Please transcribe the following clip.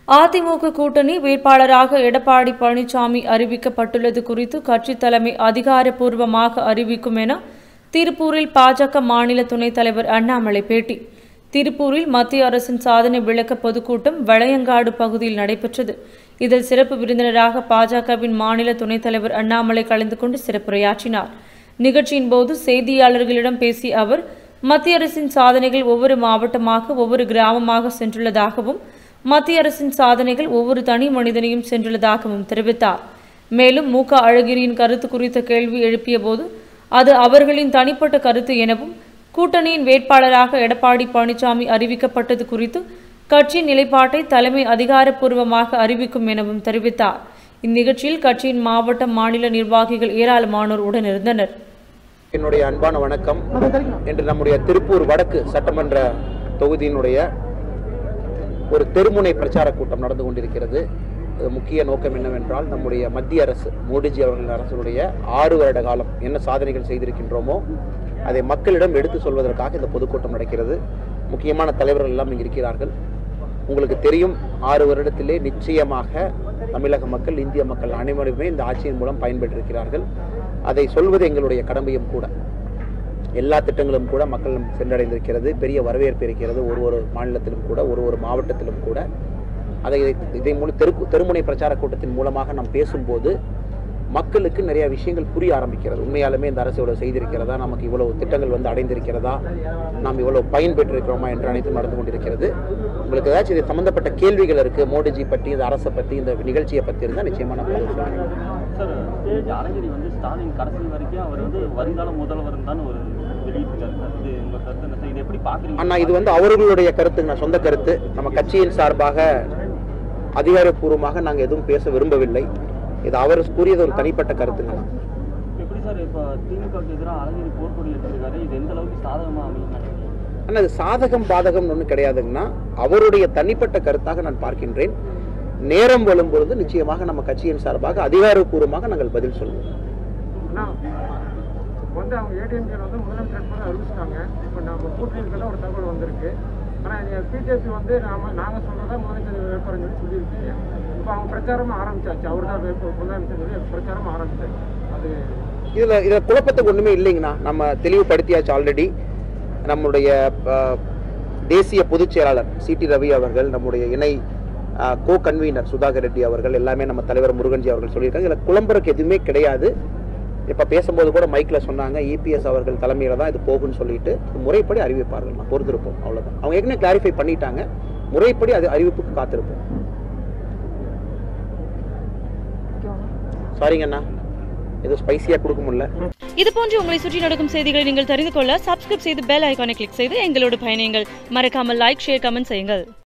அதிமுக கூட்டணி வேட்பாளராக எடப்பாடி பழனிசாமி அறிவிக்கப்பட்டுள்ளது குறித்து கட்சி தலைமை அதிகாரப்பூர்வமாக அறிவிக்கும் என திருப்பூரில் பாஜக மாநில துணைத் தலைவர் அண்ணாமலை பேட்டி திருப்பூரில் மத்திய அரசின் சாதனை விளக்க பொதுக்கூட்டம் வளையங்காடு பகுதியில் நடைபெற்றது இதில் சிறப்பு விருந்தினராக பாஜகவின் மாநில துணைத் தலைவர் அண்ணாமலை கலந்து கொண்டு சிறப்புரையாற்றினார் நிகழ்ச்சியின் போது செய்தியாளர்களிடம் பேசிய அவர் மத்திய அரசின் சாதனைகள் ஒவ்வொரு மாவட்டமாக ஒவ்வொரு கிராமமாக சென்றுள்ளதாகவும் மத்திய அரசின் சாதனைகள் ஒவ்வொரு தனி மனிதனையும் சென்றுள்ளதாகவும் தெரிவித்தார் மேலும் மு க அழகிரியின் கருத்து குறித்த கேள்வி எழுப்பிய போது அது அவர்களின் தனிப்பட்ட கருத்து எனவும் கூட்டணியின் வேட்பாளராக எடப்பாடி பழனிசாமி அறிவிக்கப்பட்டது குறித்து கட்சியின் நிலைப்பாட்டை தலைமை அதிகாரப்பூர்வமாக அறிவிக்கும் எனவும் தெரிவித்தார் இந்நிகழ்ச்சியில் கட்சியின் மாவட்ட மாநில நிர்வாகிகள் ஏராளமானோர் உடனிருந்தனர் என்னுடைய அன்பான வணக்கம் இன்று நம்முடைய திருப்பூர் வடக்கு சட்டமன்ற தொகுதியினுடைய ஒரு தெருமுனை பிரச்சார கூட்டம் நடந்து கொண்டிருக்கிறது அது முக்கிய நோக்கம் என்னவென்றால் நம்முடைய மத்திய அரசு மோடிஜி அவர்களின் அரசுடைய ஆறு வருட காலம் என்ன சாதனைகள் செய்திருக்கின்றோமோ அதை மக்களிடம் எடுத்து சொல்வதற்காக இந்த பொதுக்கூட்டம் நடக்கிறது முக்கியமான தலைவர்கள் எல்லாம் இங்கு இருக்கிறார்கள் உங்களுக்கு தெரியும் ஆறு வருடத்திலே நிச்சயமாக தமிழக மக்கள் இந்திய மக்கள் அனைவருமே இந்த ஆட்சியின் மூலம் பயன்பெற்றிருக்கிறார்கள் அதை சொல்வது எங்களுடைய கடமையும் கூட எல்லா திட்டங்களும் கூட மக்களிடம் சென்றடைந்திருக்கிறது பெரிய வரவேற்பு இருக்கிறது ஒரு ஒரு மாநிலத்திலும் கூட ஒரு ஒரு மாவட்டத்திலும் கூட அதை இதை மூலம் தெரு தெருமுனை பிரச்சார கூட்டத்தின் மூலமாக நாம் பேசும்போது மக்களுக்கு நிறைய விஷயங்கள் புரிய ஆரம்பிக்கிறது உண்மையாலுமே இந்த அரசு இவ்வளவு செய்திருக்கிறதா நமக்கு இவ்வளவு திட்டங்கள் வந்து அடைந்திருக்கிறதா நாம் இவ்வளவு பயன் பெற்றிருக்கிறோமா என்று அனைத்தும் நடந்து கொண்டிருக்கிறது உங்களுக்கு ஏதாச்சும் இது சம்பந்தப்பட்ட கேள்விகள் இருக்கு மோடிஜி பற்றி இந்த அரசை பற்றி இந்த நிகழ்ச்சியை பற்றி இருந்தால் நிச்சயமா நான் பதில் சொல்றேன் சார் ஸ்டேஜ் அழகிரி வந்து ஸ்டாலின் கடைசி வரைக்கும் அவர் வந்து வருங்கால முதல்வர் தான் ஒரு வெளியிட்டிருக்காரு சார் இது உங்க கருத்து என்ன சார் இது எப்படி பாக்குறீங்க அண்ணா இது வந்து அவர்களுடைய கருத்து நான் சொந்த கருத்து நம்ம கட்சியின் சார்பாக அதிகாரப்பூர்வமாக நாங்கள் எதுவும் பேச விரும்பவில்லை இது அவர் கூறியது ஒரு தனிப்பட்ட கருத்துங்கண்ணா எப்படி சார் இப்போ திமுகவுக்கு எதிராக அழகிரி போர்க்கொடி எடுத்திருக்காரு இது எந்த அளவுக்கு சாதகமா அமையும் நினைக்கிறீங்க ஆனால் அது சாதகம் பாதகம் ஒன்றும் கிடையாதுங்கன்னா அவருடைய தனிப்பட்ட கருத்தாக நான் பார்க்கின்றேன் நேரம் வரும்பொழுது நிச்சயமாக நம்ம கட்சியின் சார்பாக அதிகாரப்பூர்வமாக நாங்கள் பதில் சொல்வோம் அண்ணா, இப்போ வந்து அவங்க ஏடிஎம்கே வந்து முதலமைச்சர் கூட அறிவிச்சிட்டாங்க இப்போ நம்ம கூட்டணிக்கு ஒரு தகவல் வந்திருக்கு ஆனால் பிஜேபி வந்து நாம நாங்கள் சொல்கிறதா முதலமைச்சர் வேட்பாளர் சொல்லி சொல்லியிருக்கீங்க இப்போ அவங்க பிரச்சாரமும் ஆரம்பிச்சாச்சு அவர் தான் வேட்பு முதலமைச்சர் சொல்லி பிரச்சாரமும் ஆரம்பிச்சாச்சு அது இதில் இதில் குழப்பத்துக்கு ஒன்றுமே இல்லைங்கண்ணா நம்ம தெளிவுபடுத்தியாச்சு ஆல்ரெடி நம்முடைய அஹ், தேசிய பொதுச் செயலாளர் சிடி ரவி அவர்கள் நம்முடைய இணை கோ கன்வீனர் சுதாகர் ரெட்டி அவர்கள் எல்லாமே நம்ம தலைவர் முருகன்ஜி அவர்கள் சொல்லியிருக்காங்க இதில் குழம்புறக்கு எதுவுமே கிடையாது இப்போ பேசும்போது கூட மைக்கில் சொன்னாங்க இபிஎஸ் அவர்கள் தலைமையில் தான் இது போகும்னு சொல்லிட்டு முறைப்படி அறிவிப்பார்கள் நான் பொறுத்திருப்போம் அவ்வளோதான் அவங்க ஏற்கனவே கிளாரிஃபை பண்ணிட்டாங்க முறைப்படி அது அறிவிப்புக்கு காத்திருப்போம் சாரிங்கண்ணா எதுவும் ஸ்பைசியாக கொடுக்க முடியல இது போன்று உங்களை சுற்றி நடக்கும் செய்திகளை நீங்கள் தெரிந்து கொள்ள சப்ஸ்கிரைப் செய்து பெல் ஐகானை கிளிக் செய்து எங்களோடு பயணியுங்கள் மறக்காமல் லைக் ஷேர் கமெண்ட் செய்யுங்கள்